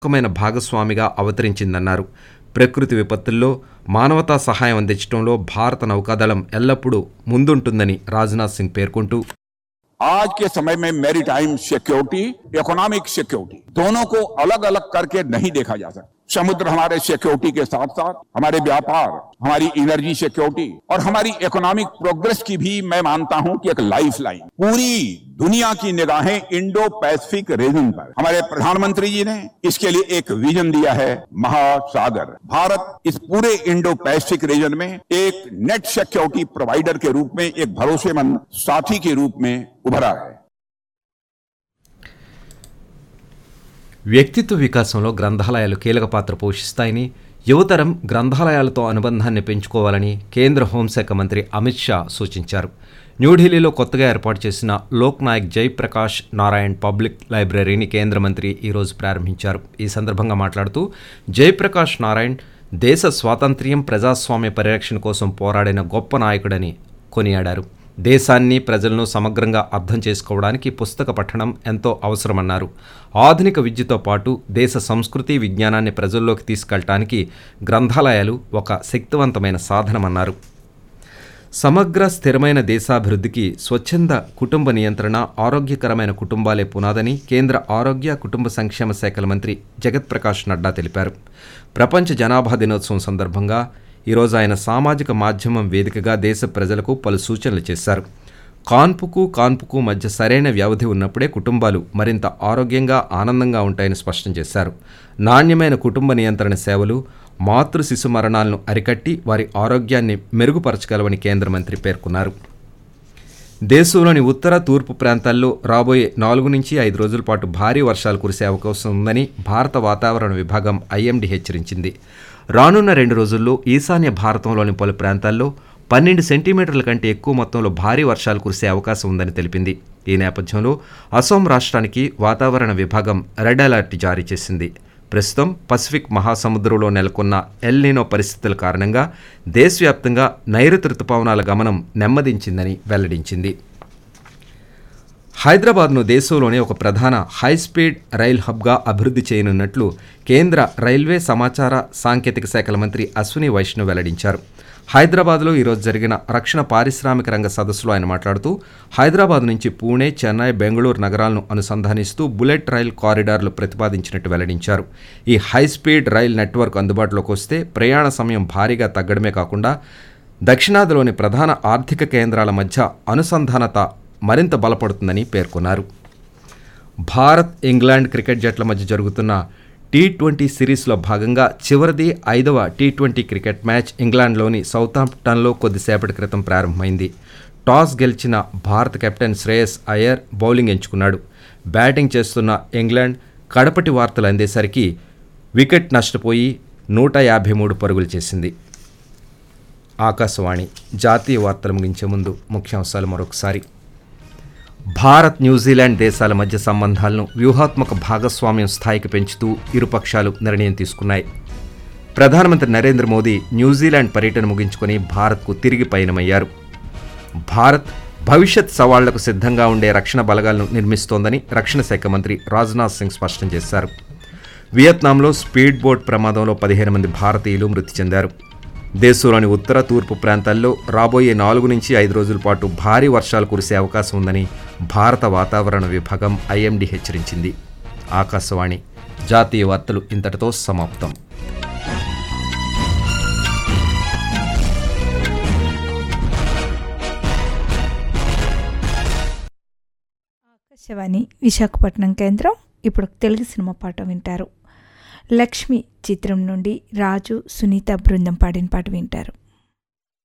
ముఖ్యమైన భాగస్వామిగా అవతరించిందన్నారు ప్రకృతి విపత్తుల్లో మానవతా సహాయం అందించడంలో భారత నౌకాదళం ఎల్లప్పుడూ ముందుంటుందని రాజ్నాథ్ సింగ్ పేర్కొంటూ आज के समय में मैरीटाइम सिक्योरिटी इकोनॉमिक सिक्योरिटी दोनों को अलग अलग करके नहीं देखा जा सकता समुद्र हमारे सिक्योरिटी के साथ साथ हमारे व्यापार हमारी एनर्जी सिक्योरिटी और हमारी इकोनॉमिक प्रोग्रेस की भी मैं मानता हूं कि एक लाइफ लाइन पूरी दुनिया की निगाहें इंडो पैसिफिक रीजन पर हमारे प्रधानमंत्री जी ने इसके लिए एक विजन दिया है महासागर भारत इस पूरे इंडो पैसिफिक रीजन में एक नेट सिक्योरिटी प्रोवाइडर के रूप में एक भरोसेमंद साथी के रूप में उभरा है వ్యక్తిత్వ వికాసంలో గ్రంథాలయాలు కీలక పాత్ర పోషిస్తాయని యువతరం గ్రంథాలయాలతో అనుబంధాన్ని పెంచుకోవాలని కేంద్ర హోంశాఖ మంత్రి అమిత్ షా సూచించారు న్యూఢిల్లీలో కొత్తగా ఏర్పాటు చేసిన లోక్ నాయక్ జయప్రకాష్ నారాయణ్ పబ్లిక్ లైబ్రరీని కేంద్ర మంత్రి ఈరోజు ప్రారంభించారు ఈ సందర్భంగా మాట్లాడుతూ జయప్రకాష్ నారాయణ్ దేశ స్వాతంత్ర్యం ప్రజాస్వామ్య పరిరక్షణ కోసం పోరాడిన గొప్ప నాయకుడని కొనియాడారు దేశాన్ని ప్రజలను సమగ్రంగా అర్థం చేసుకోవడానికి పుస్తక పఠనం ఎంతో అవసరమన్నారు ఆధునిక విద్యతో పాటు దేశ సంస్కృతి విజ్ఞానాన్ని ప్రజల్లోకి తీసుకెళ్ళటానికి గ్రంథాలయాలు ఒక శక్తివంతమైన సాధనమన్నారు సమగ్ర స్థిరమైన దేశాభివృద్ధికి స్వచ్ఛంద కుటుంబ నియంత్రణ ఆరోగ్యకరమైన కుటుంబాలే పునాదని కేంద్ర ఆరోగ్య కుటుంబ సంక్షేమ శాఖల మంత్రి జగత్ ప్రకాష్ నడ్డా తెలిపారు ప్రపంచ జనాభా దినోత్సవం సందర్భంగా ఈరోజు ఆయన సామాజిక మాధ్యమం వేదికగా దేశ ప్రజలకు పలు సూచనలు చేశారు కాన్పుకు కాన్పుకు మధ్య సరైన వ్యవధి ఉన్నప్పుడే కుటుంబాలు మరింత ఆరోగ్యంగా ఆనందంగా ఉంటాయని స్పష్టం చేశారు నాణ్యమైన కుటుంబ నియంత్రణ సేవలు మాతృ శిశు మరణాలను అరికట్టి వారి ఆరోగ్యాన్ని మెరుగుపరచగలవని కేంద్ర మంత్రి పేర్కొన్నారు దేశంలోని ఉత్తర తూర్పు ప్రాంతాల్లో రాబోయే నాలుగు నుంచి ఐదు రోజుల పాటు భారీ వర్షాలు కురిసే అవకాశం ఉందని భారత వాతావరణ విభాగం ఐఎండీ హెచ్చరించింది రానున్న రెండు రోజుల్లో ఈశాన్య భారతంలోని పలు ప్రాంతాల్లో పన్నెండు సెంటీమీటర్ల కంటే ఎక్కువ మొత్తంలో భారీ వర్షాలు కురిసే అవకాశం ఉందని తెలిపింది ఈ నేపథ్యంలో అసోం రాష్ట్రానికి వాతావరణ విభాగం రెడ్ అలర్ట్ జారీ చేసింది ప్రస్తుతం పసిఫిక్ మహాసముద్రంలో నెలకొన్న ఎల్నినో పరిస్థితుల కారణంగా దేశవ్యాప్తంగా నైరుతి రుతుపవనాల గమనం నెమ్మదించిందని వెల్లడించింది హైదరాబాద్ను దేశంలోనే ఒక ప్రధాన హైస్పీడ్ రైల్ హబ్గా అభివృద్ధి చేయనున్నట్లు కేంద్ర రైల్వే సమాచార సాంకేతిక శాఖల మంత్రి అశ్విని వైష్ణవ్ వెల్లడించారు హైదరాబాద్లో ఈరోజు జరిగిన రక్షణ పారిశ్రామిక రంగ సదస్సులో ఆయన మాట్లాడుతూ హైదరాబాద్ నుంచి పూణే చెన్నై బెంగళూరు నగరాలను అనుసంధానిస్తూ బుల్లెట్ రైల్ కారిడార్లు ప్రతిపాదించినట్టు వెల్లడించారు ఈ హైస్పీడ్ రైల్ నెట్వర్క్ అందుబాటులోకి వస్తే ప్రయాణ సమయం భారీగా తగ్గడమే కాకుండా దక్షిణాదిలోని ప్రధాన ఆర్థిక కేంద్రాల మధ్య అనుసంధానత మరింత బలపడుతుందని పేర్కొన్నారు భారత్ ఇంగ్లాండ్ క్రికెట్ జట్ల మధ్య జరుగుతున్న టీ ట్వంటీ సిరీస్లో భాగంగా చివరిది ఐదవ టీ ట్వంటీ క్రికెట్ మ్యాచ్ ఇంగ్లాండ్లోని సౌతాంప్టన్లో కొద్దిసేపటి క్రితం ప్రారంభమైంది టాస్ గెలిచిన భారత కెప్టెన్ శ్రేయస్ అయ్యర్ బౌలింగ్ ఎంచుకున్నాడు బ్యాటింగ్ చేస్తున్న ఇంగ్లాండ్ కడపటి వార్తలు అందేసరికి వికెట్ నష్టపోయి నూట యాభై మూడు పరుగులు చేసింది ఆకాశవాణి జాతీయ వార్తలు ముగించే ముందు ముఖ్యాంశాలు మరొకసారి భారత్ న్యూజిలాండ్ దేశాల మధ్య సంబంధాలను వ్యూహాత్మక భాగస్వామ్యం స్థాయికి పెంచుతూ ఇరుపక్షాలు నిర్ణయం తీసుకున్నాయి ప్రధానమంత్రి నరేంద్ర మోదీ న్యూజిలాండ్ పర్యటన ముగించుకొని భారత్కు తిరిగి పయనమయ్యారు భారత్ భవిష్యత్ సవాళ్లకు సిద్ధంగా ఉండే రక్షణ బలగాలను నిర్మిస్తోందని రక్షణ శాఖ మంత్రి రాజ్నాథ్ సింగ్ స్పష్టం చేశారు వియత్నాంలో స్పీడ్ బోట్ ప్రమాదంలో పదిహేను మంది భారతీయులు మృతి చెందారు దేశంలోని ఉత్తర తూర్పు ప్రాంతాల్లో రాబోయే నాలుగు నుంచి ఐదు రోజుల పాటు భారీ వర్షాలు కురిసే అవకాశం ఉందని భారత వాతావరణ విభాగం ఐఎండీ హెచ్చరించింది ఆకాశవాణి జాతీయ వార్తలు ఇంతటితో సమాప్తం ఆకాశవాణి విశాఖపట్నం కేంద్రం ఇప్పుడు తెలుగు సినిమా పాట వింటారు లక్ష్మి చిత్రం నుండి రాజు సునీత బృందం పాడిన పాట వింటారు